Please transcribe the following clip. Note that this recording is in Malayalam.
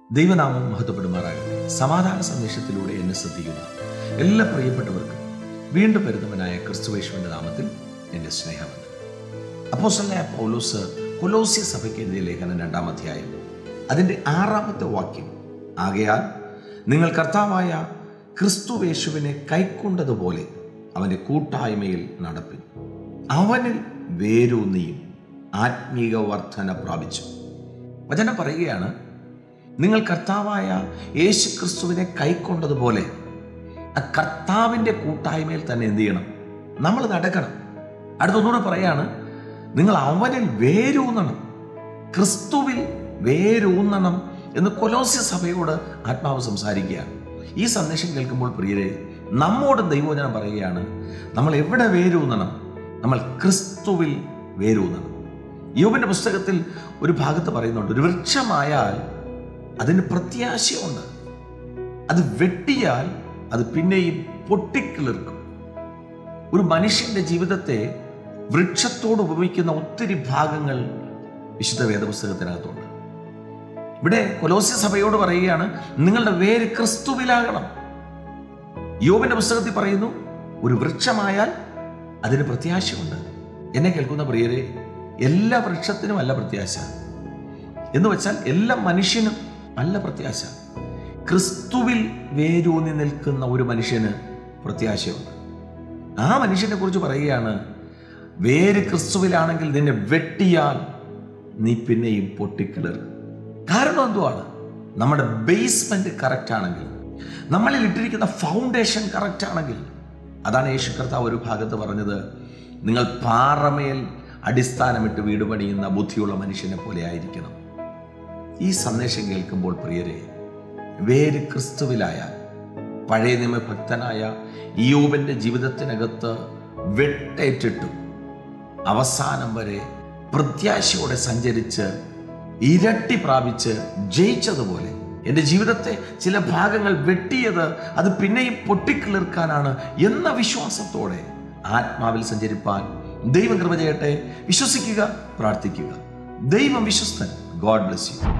ദൈവനാമം മഹത്വപ്പെടുമാറാകട്ടെ സമാധാന സന്ദേശത്തിലൂടെ എന്നെ ശ്രദ്ധിക്കുന്ന എല്ലാ പ്രിയപ്പെട്ടവർക്കും വീണ്ടും വരുന്നവനായ ക്രിസ്തുവേശുവിൻ്റെ നാമത്തിൽ എൻ്റെ സ്നേഹമുണ്ട് അപ്പോസ്റ്റലായ പൗലോസ് കൊലോസ്യ സഭയ്ക്ക് എഴുതിയ ലേഖനം രണ്ടാം അധ്യായം അതിൻ്റെ ആറാമത്തെ വാക്യം ആകയാൽ നിങ്ങൾ കർത്താവായ ക്രിസ്തുവേശുവിനെ കൈക്കൊണ്ടതുപോലെ അവൻ്റെ കൂട്ടായ്മയിൽ നടപ്പിൻ അവനിൽ വേരൂന്നിയും ആത്മീക വർധന പ്രാപിച്ചു വചനം പറയുകയാണ് നിങ്ങൾ കർത്താവായ യേശു ക്രിസ്തുവിനെ കൈക്കൊണ്ടതുപോലെ ആ കർത്താവിൻ്റെ കൂട്ടായ്മയിൽ തന്നെ എന്ത് ചെയ്യണം നമ്മൾ നടക്കണം അടുത്തൊന്നുകൂടെ പറയാണ് നിങ്ങൾ അവനിൽ വേരൂന്നണം ക്രിസ്തുവിൽ വേരൂന്നണം എന്ന് കൊലോസ്യ സഭയോട് ആത്മാവ് സംസാരിക്കുകയാണ് ഈ സന്ദേശം കേൾക്കുമ്പോൾ പ്രിയരെ നമ്മോട് ദൈവവചനം പറയുകയാണ് നമ്മൾ എവിടെ വേരൂന്നണം നമ്മൾ ക്രിസ്തുവിൽ വേരൂന്നണം യോബിന്റെ പുസ്തകത്തിൽ ഒരു ഭാഗത്ത് പറയുന്നുണ്ട് ഒരു വൃക്ഷമായാൽ അതിന് പ്രത്യാശയുണ്ട് അത് വെട്ടിയാൽ അത് പിന്നെയും പൊട്ടിക്കിളിർക്കും ഒരു മനുഷ്യന്റെ ജീവിതത്തെ വൃക്ഷത്തോട് ഉപമിക്കുന്ന ഒത്തിരി ഭാഗങ്ങൾ വിശുദ്ധ വേദപുസ്തകത്തിനകത്തുണ്ട് ഇവിടെ കൊലോസ്യ സഭയോട് പറയുകയാണ് നിങ്ങളുടെ വേര് ക്രിസ്തുവിലാകണം യോബിന്റെ പുസ്തകത്തിൽ പറയുന്നു ഒരു വൃക്ഷമായാൽ അതിന് പ്രത്യാശയുണ്ട് എന്നെ കേൾക്കുന്ന പ്രിയരെ എല്ലാ വൃക്ഷത്തിനും അല്ല പ്രത്യാശ എന്ന് വെച്ചാൽ എല്ലാ മനുഷ്യനും അല്ല പ്രത്യാശ ക്രിസ്തുവിൽ വേരൂന്നി നിൽക്കുന്ന ഒരു മനുഷ്യന് പ്രത്യാശയുണ്ട് ആ മനുഷ്യനെ കുറിച്ച് പറയുകയാണ് വേര് ക്രിസ്തുവിലാണെങ്കിൽ നിന്നെ വെട്ടിയാൽ നീ പിന്നെയും പൊട്ടിക്കിളറും കാരണം എന്തുവാണ് നമ്മുടെ ബേസ്മെന്റ് കറക്റ്റ് ആണെങ്കിൽ നമ്മളിൽ ഇട്ടിരിക്കുന്ന ഫൗണ്ടേഷൻ കറക്റ്റ് ആണെങ്കിൽ അതാണ് യേശു കർത്താവ് ഒരു ഭാഗത്ത് പറഞ്ഞത് നിങ്ങൾ പാറമേൽ അടിസ്ഥാനമിട്ട് വീട് പണിയുന്ന ബുദ്ധിയുള്ള മനുഷ്യനെ പോലെ ആയിരിക്കണം ഈ സന്ദേശം കേൾക്കുമ്പോൾ പ്രിയരെ വേര് ക്രിസ്തുവിലായാൽ പഴയ നിയമഭക്തനായ ഇയോബന്റെ ജീവിതത്തിനകത്ത് വെട്ടേറ്റിട്ടും അവസാനം വരെ പ്രത്യാശയോടെ സഞ്ചരിച്ച് ഇരട്ടി പ്രാപിച്ച് ജയിച്ചതുപോലെ എൻ്റെ ജീവിതത്തെ ചില ഭാഗങ്ങൾ വെട്ടിയത് അത് പിന്നെയും പൊട്ടിക്കിളിർക്കാനാണ് എന്ന വിശ്വാസത്തോടെ ആത്മാവിൽ സഞ്ചരിപ്പാൻ ദൈവം കൃപ ചെയ്യട്ടെ വിശ്വസിക്കുക പ്രാർത്ഥിക്കുക ദൈവം വിശ്വസ്തൻ ഗോഡ് ബ്ലെസ് യു